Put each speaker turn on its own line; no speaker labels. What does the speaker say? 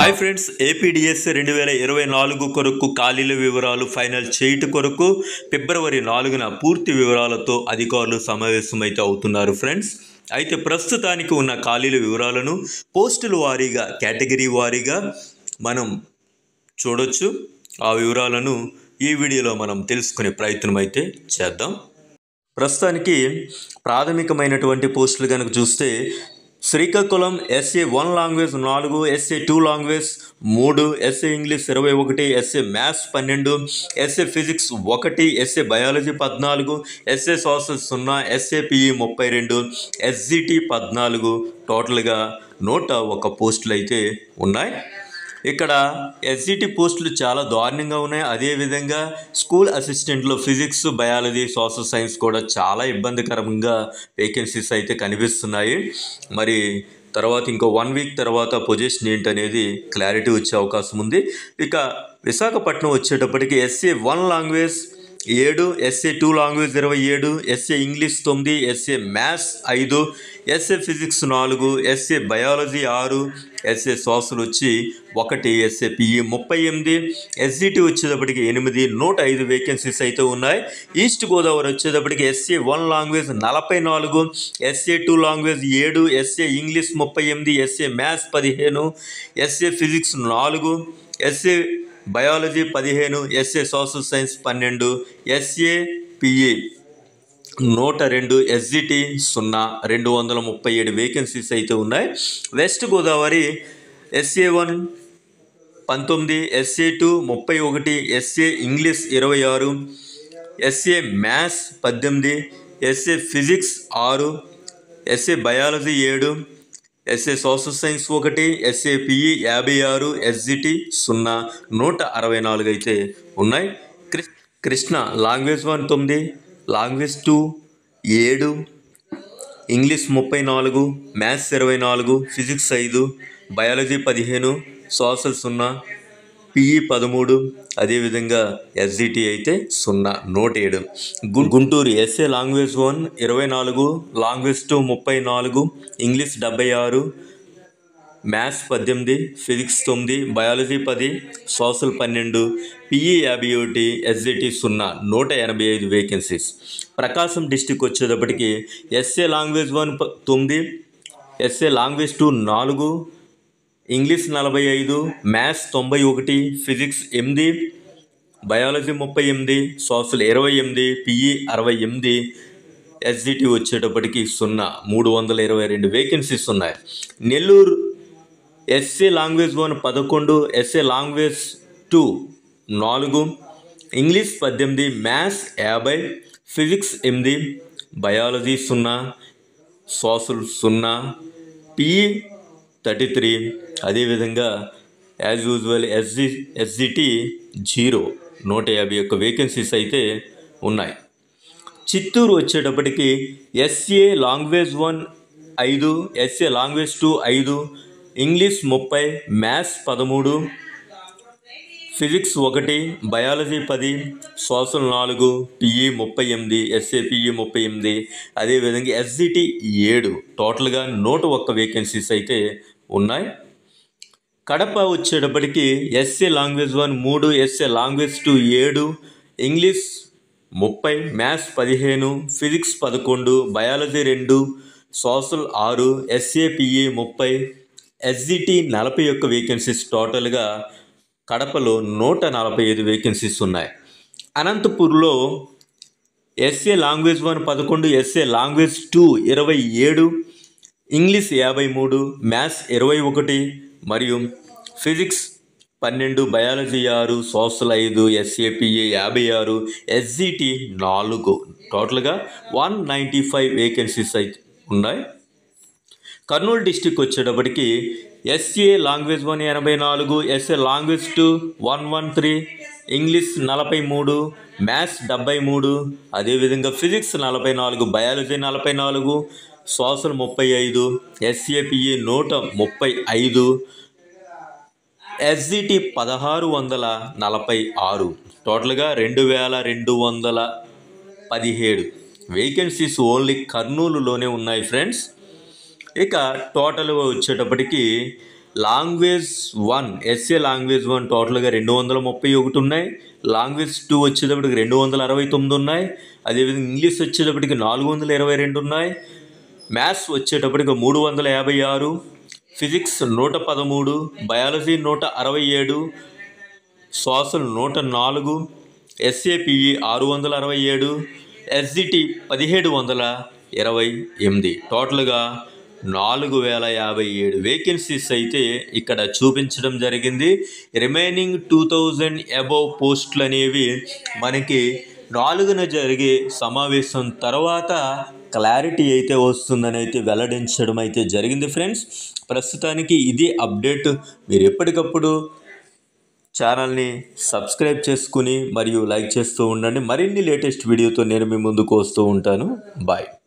hi friends APDS రెండు వేల ఇరవై నాలుగు కొరకు ఖాళీల వివరాలు ఫైనల్ చేయుట కొరకు ఫిబ్రవరి నాలుగున పూర్తి వివరాలతో అధికారులు సమావేశమైతే అవుతున్నారు ఫ్రెండ్స్ అయితే ప్రస్తుతానికి ఉన్న ఖాళీల వివరాలను పోస్టుల వారీగా కేటగిరీ వారీగా మనం చూడొచ్చు ఆ వివరాలను ఈ వీడియోలో మనం తెలుసుకునే ప్రయత్నం అయితే చేద్దాం ప్రస్తుతానికి ప్రాథమికమైనటువంటి పోస్టులు కనుక చూస్తే శ్రీకాకుళం ఎస్ఏ వన్ లాంగ్వేజ్ నాలుగు ఎస్ఏ టూ లాంగ్వేజ్ మూడు ఎస్ఏ ఇంగ్లీష్ ఇరవై ఒకటి ఎస్ఏ మ్యాథ్స్ పన్నెండు ఎస్ఏ ఫిజిక్స్ ఒకటి ఎస్ఏ బయాలజీ పద్నాలుగు ఎస్ఏ సోషల్ సున్నా ఎస్ఏ పిఈ ముప్పై రెండు ఎస్జిటి పద్నాలుగు టోటల్గా నూట ఒక పోస్టులు అయితే ఉన్నాయి ఇక్కడ ఎస్జిటి పోస్టులు చాలా దారుణంగా ఉన్నాయి అదేవిధంగా స్కూల్ అసిస్టెంట్లో ఫిజిక్స్ బయాలజీ సోషల్ సైన్స్ కూడా చాలా ఇబ్బందికరంగా వేకెన్సీస్ అయితే కనిపిస్తున్నాయి మరి తర్వాత ఇంకో వన్ వీక్ తర్వాత పొజిషన్ ఏంటనేది క్లారిటీ వచ్చే అవకాశం ఉంది ఇక విశాఖపట్నం వచ్చేటప్పటికి ఎస్ఏ వన్ లాంగ్వేజ్ ఏడు ఎస్ఏ టూ లాంగ్వేజ్ ఇరవై ఏడు ఎస్ఏ ఇంగ్లీష్ తొమ్మిది ఎస్ఏ మ్యాథ్స్ ఐదు ఎస్ఏ ఫిజిక్స్ నాలుగు ఎస్ఏ బయాలజీ ఆరు ఎస్ఏ సోషల్ వచ్చి ఒకటి ఎస్ఏ పిఈ ముప్పై ఎనిమిది ఎస్జిటి వచ్చేటప్పటికి ఎనిమిది నూట ఐదు వేకెన్సీస్ అయితే ఉన్నాయి ఈస్ట్ గోదావరి వచ్చేటప్పటికి ఎస్ఏ వన్ లాంగ్వేజ్ నలభై నాలుగు ఎస్ఏ టూ లాంగ్వేజ్ ఏడు ఎస్ఏ ఇంగ్లీష్ ముప్పై ఎనిమిది ఎస్ఏ మ్యాథ్స్ పదిహేను ఎస్ఏ ఫిజిక్స్ నాలుగు ఎస్ఏ బయాలజీ పదిహేను ఎస్ఏ సోషల్ సైన్స్ పన్నెండు ఎస్ఏ పిఈ నూట రెండు ఎస్జిటి సున్నా రెండు వందల ముప్పై ఏడు వేకెన్సీస్ అయితే ఉన్నాయి వెస్ట్ గోదావరి ఎస్ఏ వన్ పంతొమ్మిది ఎస్ఏ టూ ముప్పై ఒకటి ఎస్ఏ ఇంగ్లీష్ ఇరవై ఆరు ఎస్ఏ మ్యాథ్స్ పద్దెనిమిది ఎస్ఏ ఫిజిక్స్ ఆరు ఎస్ఏ బయాలజీ ఏడు ఎస్ఏ సోషల్ సైన్స్ ఒకటి ఎస్ఏ పిఈ యాభై ఆరు ఎస్జిటి సున్నా నూట అరవై నాలుగు అయితే ఉన్నాయి కృ- కృష్ణ లాంగ్వేజ్ వన్ తొమ్మిది లాంగ్వేజ్ టూ ఏడు ఇంగ్లీష్ ముప్పై నాలుగు మ్యాథ్స్ ఇరవై నాలుగు ఫిజిక్స్ ఐదు బయాలజీ పదిహేను సోషల్ సున్నా పిఈ పదమూడు అదేవిధంగా ఎస్జిటి అయితే సున్నా నూట ఏడు గు- గుంటూరు ఎస్ఏ లాంగ్వేజ్ వన్ ఇరవై నాలుగు లాంగ్వేజ్ టూ ముప్పై నాలుగు ఇంగ్లీష్ డెబ్బై ఆరు మ్యాథ్స్ పద్దెనిమిది ఫిజిక్స్ తొమ్మిది బయాలజీ పది సోషల్ పన్నెండు పిఈ యాభై ఒకటి ఎస్జిటి సున్నా నూట ఎనభై ఐదు వేకెన్సీస్ ప్రకాశం డిస్టిక్ వచ్చేటప్పటికి ఎస్ఏ లాంగ్వేజ్ వన్ ప- తొమ్మిది ఎస్ఏ లాంగ్వేజ్ టూ నాలుగు ఇంగ్లీష్ నలభై ఐదు మ్యాథ్స్ తొంభై ఒకటి ఫిజిక్స్ ఎనిమిది బయాలజీ ముప్పై ఎనిమిది సోషల్ ఇరవై ఎనిమిది పిఈ అరవై ఎనిమిది ఎస్జిటి వచ్చేటప్పటికి సున్నా మూడు వందల ఇరవై రెండు వేకెన్సీస్ ఉన్నాయి నెల్లూరు ఎస్ఏ లాంగ్వేజ్ వన్ పదకొండు ఎస్ఏ లాంగ్వేజ్ టూ నాలుగు ఇంగ్లీష్ పద్దెనిమిది మ్యాథ్స్ యాభై ఫిజిక్స్ ఎనిమిది బయాలజీ సున్నా సోషల్ సున్నా పిఈ థర్టీ త్రీ అదేవిధంగా యాజ్ యూజువల్ ఎస్జి ఎస్జిటి జీరో నూట యాభై ఒక్క వేకెన్సీస్ అయితే ఉన్నాయి చిత్తూరు వచ్చేటప్పటికి ఎస్ఏ లాంగ్వేజ్ వన్ ఐదు ఎస్ఏ లాంగ్వేజ్ టూ ఐదు ఇంగ్లీష్ ముప్పై మ్యాథ్స్ పదమూడు ఫిజిక్స్ ఒకటి బయాలజీ పది సోషల్ నాలుగు పిఈ ముప్పై ఎనిమిది ఎస్ఏ పిఈ ముప్పై ఎనిమిది అదేవిధంగా ఎస్జిటి ఏడు టోటల్గా నూట ఒక్క వేకెన్సీస్ అయితే ఉన్నాయి కడప వచ్చేటప్పటికి ఎస్ఏ లాంగ్వేజ్ వన్ మూడు ఎస్ఏ లాంగ్వేజ్ టూ ఏడు ఇంగ్లీష్ ముప్పై మ్యాథ్స్ పదిహేను ఫిజిక్స్ పదకొండు బయాలజీ రెండు సోషల్ ఆరు ఎస్ఏ పిఈ ముప్పై ఎస్జిటి నలభై ఒక్క వేకెన్సీస్ టోటల్గా కడపలో నూట నలభై ఐదు వేకెన్సీస్ ఉన్నాయి అనంతపూర్లో ఎస్ఏ లాంగ్వేజ్ వన్ పదకొండు ఎస్ఏ లాంగ్వేజ్ టూ ఇరవై ఏడు ఇంగ్లీష్ యాభై మూడు మ్యాథ్స్ ఇరవై ఒకటి మరియు ఫిజిక్స్ పన్నెండు బయాలజీ ఆరు సోషల్ ఐదు ఎస్ఏపిఏ యాభై ఆరు ఎస్జిటి నాలుగు టోటల్గా వన్ నైంటీ ఫైవ్ వేకెన్సీస్ అయితే ఉన్నాయి కర్నూలు డిస్టిక్ వచ్చేటప్పటికి ఎస్ఏ లాంగ్వేజ్ వన్ ఎనభై నాలుగు SA language two one one three English నలభై మూడు మ్యాథ్స్ డెబ్బై మూడు అదేవిధంగా ఫిజిక్స్ నలభై నాలుగు బయాలజీ నలభై నాలుగు సోషల్ ముప్పై ఐదు ఎస్ఏపిఈ నూట ముప్పై ఐదు ఎస్జిటి పదహారు వందల నలభై ఆరు టోటల్గా రెండు వేల రెండు వందల పదిహేడు వేకెన్సీస్ ఓన్లీ కర్నూలులోనే ఉన్నాయి ఫ్రెండ్స్ ఇక టోటల్ వచ్చేటప్పటికి language one SA language one టోటల్గా రెండు వందల ముప్పై ఒకటి ఉన్నాయి లాంగ్వేజ్ టూ వచ్చేటప్పటికి రెండు వందల అరవై తొమ్మిది ఉన్నాయి అదేవిధంగా ఇంగ్లీష్ వచ్చేటప్పటికి నాలుగు వందల ఇరవై రెండు ఉన్నాయి మ్యాథ్స్ వచ్చేటప్పటికి మూడు వందల యాభై ఆరు ఫిజిక్స్ నూట పదమూడు బయాలజీ నూట అరవై ఏడు సోషల్ నూట నాలుగు ఎస్ఏపిఈ ఆరు వందల అరవై ఏడు ఎస్జిటి పదిహేడు వందల ఇరవై ఎనిమిది టోటల్గా నాలుగు వేల యాభై ఏడు వేకెన్సీస్ అయితే ఇక్కడ చూపించడం జరిగింది రిమైనింగ్ టూ థౌజండ్ అబోవ్ పోస్టులు అనేవి మనకి నాలుగున జరిగే సమావేశం తర్వాత క్లారిటీ అయితే వస్తుందని అయితే వెల్లడించడం అయితే జరిగింది ఫ్రెండ్స్ ప్రస్తుతానికి ఇది అప్డేట్ మీరు ఎప్పటికప్పుడు ఛానల్ని సబ్స్క్రైబ్ చేసుకుని మరియు లైక్ చేస్తూ ఉండండి మరిన్ని లేటెస్ట్ వీడియోతో నేను మీ ముందుకు వస్తూ ఉంటాను బాయ్